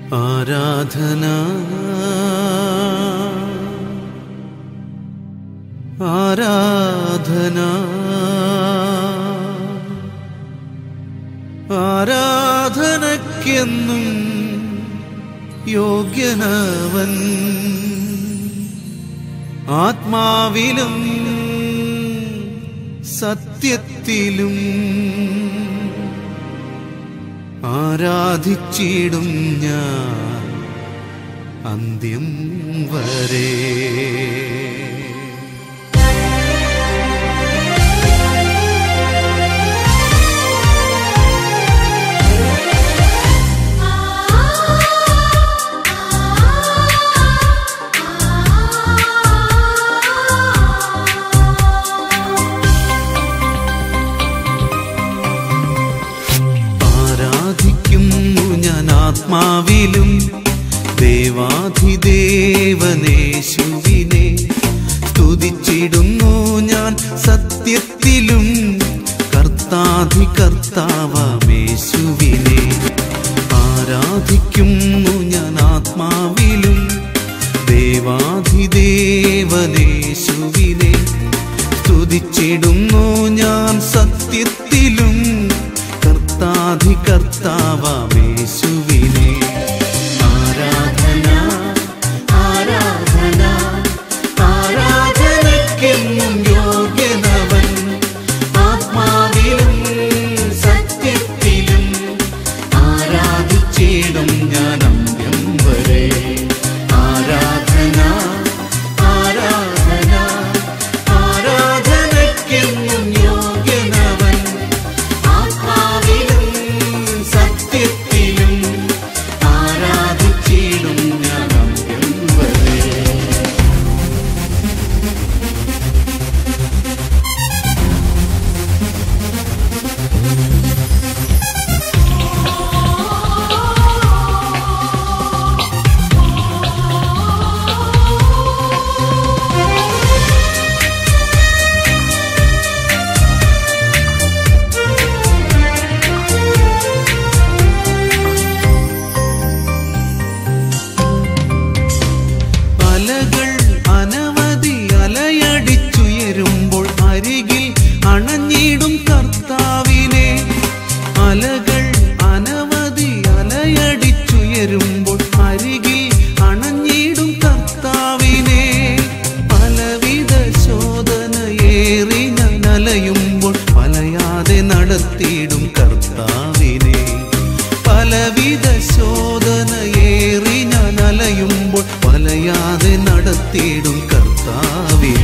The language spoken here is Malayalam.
ആരാധന ആരാധന ആരാധനയ്ക്കെന്നും യോഗ്യനവൻ ആത്മാവിലും സത്യത്തിലും ആരാധിച്ചിടും ഞാൻ അന്ത്യം വരെ ആരാധിക്കുന്നു ഞാൻ ആത്മാവിലും ദേവാധിദേവനേശുവിനെ സ്തുതിച്ചിടുന്നു ഞാൻ സത്യത്തിലും കർത്താധി കർത്താവമേശുവിനെ ആരാധിക്കുന്നു ഞാൻ ആത്മാവിലും ദേവാധിദേവനേശുവിനെ സ്തുതിച്ചിടുന്നു ഞാൻ സത്യത്തിലും കർത്താധി കർത്താവമേശുവിനെ ആരാധന ആരാധന ആരാധനയ്ക്കെന്നും യോഗ്യനവൻ ആത്മാവിലും സത്യത്തിലും ആരാധിച്ചിടും ഞാൻ അന്ത്യം വരെ ആരാധന ആരാധന ആരാധനയ്ക്കെന്നും യോഗ്യനവൻ ആത്മാവിലും സത്യത്തിലും ആരാധിച്ചിടും ഞാൻ അന്ത്യം വരെ അലകൾ അനവധി അലയടിച്ചുയരുമ്പോൾ അരികിൽ അണഞ്ഞിടും കർത്താവിനെ അലകൾ അനവധി അലയടിച്ചുയരുമ്പോൾ അരികിൽ അണഞ്ഞിടും കർത്താവിനെ പലവിധ ശോധനയേറി ഞാൻ അലയുമ്പോൾ പലയാതെ നടത്തിയിടും കർത്താവിനെ പലവിധ ശോധനയേറി ഞാൻ അലയുമ്പോൾ പലയാതെ നടത്തിയിടും കർത്താവിനെ